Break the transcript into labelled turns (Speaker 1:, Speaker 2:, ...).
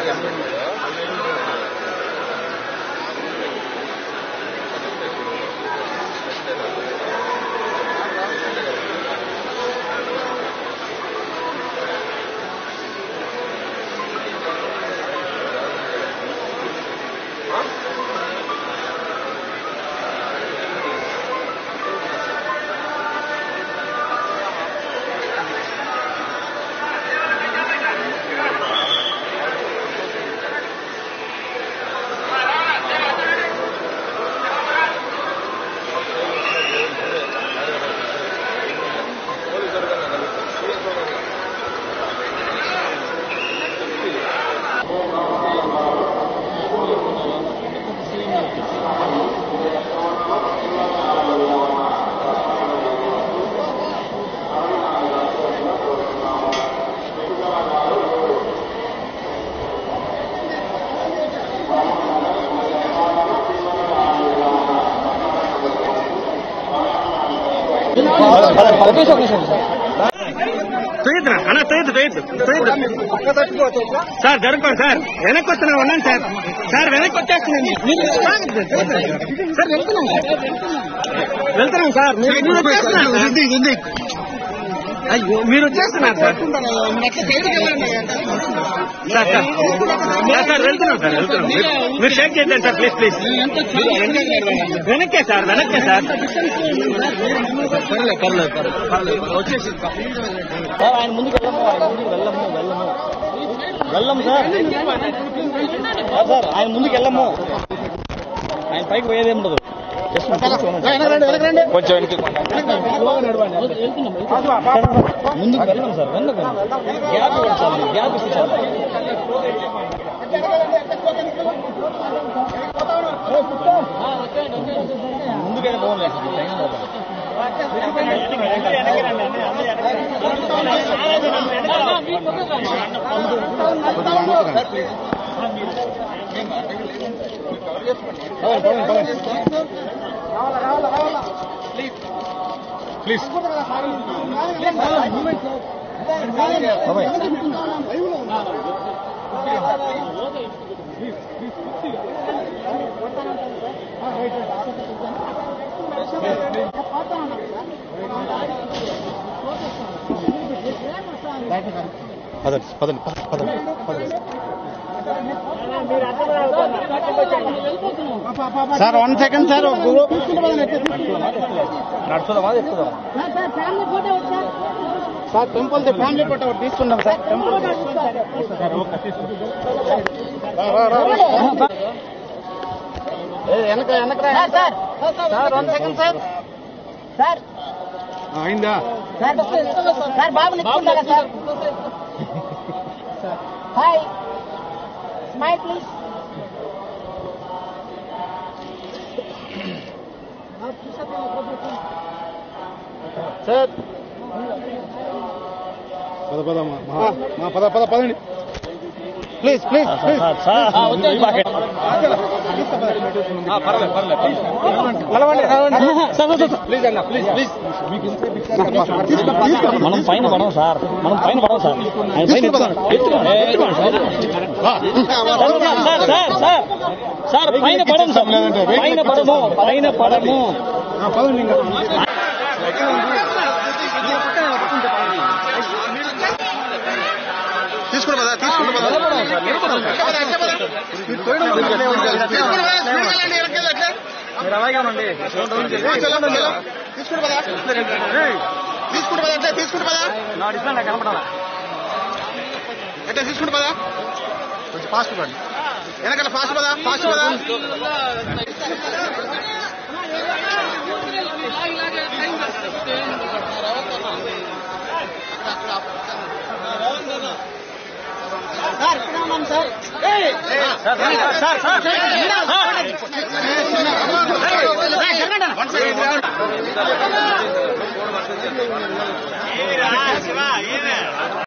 Speaker 1: తొయ్యద్దురా అన్న తొయ్యద్దు తొయ్యద్దు తొయ్యద్దు sir జరుపుకోండి sir వెనక్కి వస్తున్నా ఉన్నాను సార్ సార్ వెనక్కి వచ్చేస్తున్నాను సార్ వెళ్తున్నాం వెళ్తున్నాం సార్ మీరు మీరు వచ్చేస్తున్నారు సార్. అయ్యో మీరు వచ్చేస్తున్నారు sir sir sir sir sir వెళ్తున్నాం సార్ వెళ్తున్నాం మీరు- మీరు షేక్ చేద్దాం సార్ ప్లీజ్ ప్లీజ్ వెనక్కే సార్ వెనక్కే సార్ పర్లేదు పర్లేదు పర్లేదు వచ్చేసి
Speaker 2: సార్ ఆయన ముందుకు వెళ్ళము ఆయన ముందుకు వెళ్ళము వెళ్ళము వెళ్ళము సార్ సార్, సార్ ఆయన ముందుకు వెళ్ళము ఆయన పైకి పోయేదే ఉండదు జస్ట్ కొంచెం వెనక్కి ముందుకు వెళ్ళం సార్ వెనక్కి గ్యాప్ ఇవ్వండి సార్ మీరు. గ్యాప్ ఇస్తే సార్ ముందుకైనా పోలే టైం పోతాం ప్లీజ్ పదండి పదండి పదండి పదండి సార్ వన్ సెకండ్ సార్ నడుచుదామా ఎక్కుదామా సార్ టెంపుల్ ఫ్యామిలీ ఫోటో ఒకటి తీసుకుందాం సార్ టెంపుల్ వెనక వెనక sir sir one second sir sir అయిందా
Speaker 3: సార్ సార్ బాబు నిల్చుంటారా sir hi smile please
Speaker 2: sir పద పద మా పద పద పదండి ప్లీజ్ ప్లీజ్ ప్లీజ్ అన్న ప్లీజ్ ప్లీజ్ మనం పైన పడం సార్ మనం పైన పడం సార్ ఆయన పైన ఎత్తుకోండి. ఎత్తుకోండి. ఎత్తుకోండి sir. Sir sir sir sir పైన పడం సార్ పైన పడము పైన పడము
Speaker 1: తీసుకుని పదా తీసుకుని పదా
Speaker 2: మీరు అలాగే ఉండండి
Speaker 1: తీసుకుని పదా తీసుకుని పదా అంటే తీసుకుని పదా
Speaker 2: నా డిస్ప్లే నాకు కనపడాలా
Speaker 1: అంటే తీసుకుని పదా కొంచెం ఫాస్ట్ పడండి వెనకాల ఫాస్ట్ పదా ఫాస్ట్ పదా
Speaker 3: సార్ ఇక్కడ ఉన్నాం sir
Speaker 2: sir sir sir sir